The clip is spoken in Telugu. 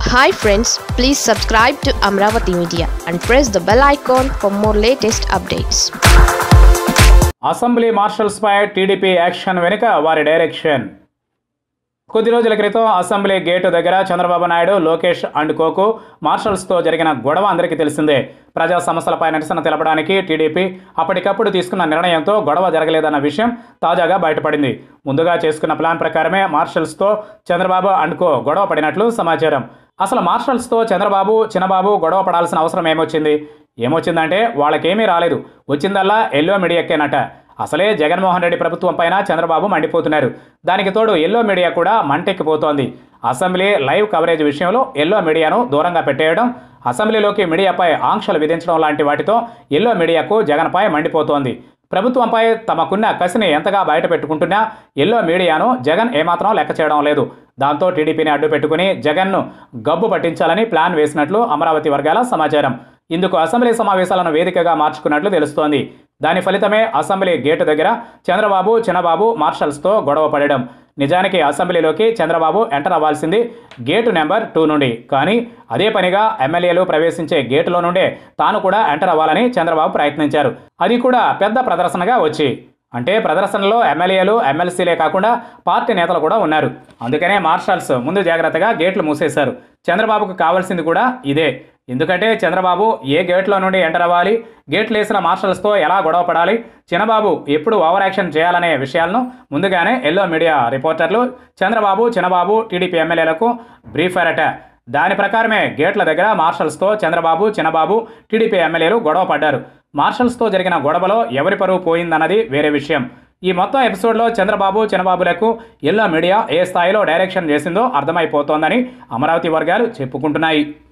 hi friends please subscribe to Amaravati media and press the bell icon for more latest updates assembly మార్షల్స్పై టీడీపీ యాక్షన్ వెనుక వారి డైరెక్షన్ కొద్ది రోజుల క్రితం అసెంబ్లీ గేటు దగ్గర చంద్రబాబు నాయుడు లోకేష్ అండ్ కోకు మార్షల్స్తో జరిగిన గొడవ అందరికీ తెలిసిందే ప్రజా సమస్యలపై నిరసన తెలపడానికి టీడీపీ అప్పటికప్పుడు తీసుకున్న నిర్ణయంతో గొడవ జరగలేదన్న విషయం తాజాగా బయటపడింది ముందుగా చేసుకున్న ప్లాన్ ప్రకారమే మార్షల్స్తో చంద్రబాబు అండ్ కో గొడవ పడినట్లు సమాచారం అసలు మార్షల్స్తో చంద్రబాబు చిన్నబాబు గొడవ పడాల్సిన అవసరం ఏమొచ్చింది ఏమొచ్చిందంటే వాళ్ళకేమీ రాలేదు వచ్చిందల్లా ఎల్లో మీడియాకేనట అసలే జగన్మోహన్ రెడ్డి ప్రభుత్వం పైన చంద్రబాబు మండిపోతున్నారు దానికి తోడు ఎల్లో మీడియా కూడా మంటెక్కిపోతోంది అసెంబ్లీ లైవ్ కవరేజ్ విషయంలో ఎల్లో మీడియాను దూరంగా పెట్టేయడం అసెంబ్లీలోకి మీడియాపై ఆంక్షలు విధించడం లాంటి వాటితో ఎల్లో మీడియాకు జగన్పై మండిపోతోంది ప్రభుత్వంపై తమకున్న కసిని ఎంతగా బయట పెట్టుకుంటున్నా ఎల్లో మీడియాను జగన్ ఏమాత్రం లెక్క చేయడం లేదు దాంతో టీడీపీని అడ్డు పెట్టుకుని జగన్ను గబ్బు పట్టించాలని ప్లాన్ వేసినట్లు అమరావతి వర్గాల సమాచారం ఇందుకు అసెంబ్లీ సమావేశాలను వేదికగా మార్చుకున్నట్లు తెలుస్తోంది దాని ఫలితమే అసెంబ్లీ గేటు దగ్గర చంద్రబాబు చిన్నబాబు మార్షల్స్తో గొడవ పడడం నిజానికి అసెంబ్లీలోకి చంద్రబాబు ఎంటర్ అవ్వాల్సింది గేటు నెంబర్ టూ నుండి కానీ అదే పనిగా ఎమ్మెల్యేలు ప్రవేశించే గేటులో నుండే తాను కూడా ఎంటర్ అవ్వాలని చంద్రబాబు ప్రయత్నించారు అది కూడా పెద్ద ప్రదర్శనగా వచ్చి అంటే ప్రదర్శనలో ఎమ్మెల్యేలు ఎమ్మెల్సీలే కాకుండా పార్టీ నేతలు కూడా ఉన్నారు అందుకనే మార్షల్స్ ముందు జాగ్రత్తగా గేట్లు మూసేశారు చంద్రబాబుకు కావాల్సింది కూడా ఇదే ఎందుకంటే చంద్రబాబు ఏ గేట్లో నుండి ఎంటర్ అవ్వాలి గేట్లు వేసిన మార్షల్స్తో ఎలా గొడవ పడాలి చిన్నబాబు ఎప్పుడు ఓవర్ యాక్షన్ చేయాలనే విషయాలను ముందుగానే ఎల్లో మీడియా రిపోర్టర్లు చంద్రబాబు చిన్నబాబు టీడీపీ ఎమ్మెల్యేలకు బ్రీఫరట దాని ప్రకారమే గేట్ల దగ్గర మార్షల్స్తో చంద్రబాబు చిన్నబాబు టీడీపీ ఎమ్మెల్యేలు గొడవ పడ్డారు మార్షల్స్తో జరిగిన గొడవలో ఎవరి పరువు పోయిందన్నది వేరే విషయం ఈ మొత్తం ఎపిసోడ్లో చంద్రబాబు చిన్నబాబులకు ఎల్లో మీడియా ఏ స్థాయిలో డైరెక్షన్ చేసిందో అర్థమైపోతోందని అమరావతి వర్గాలు చెప్పుకుంటున్నాయి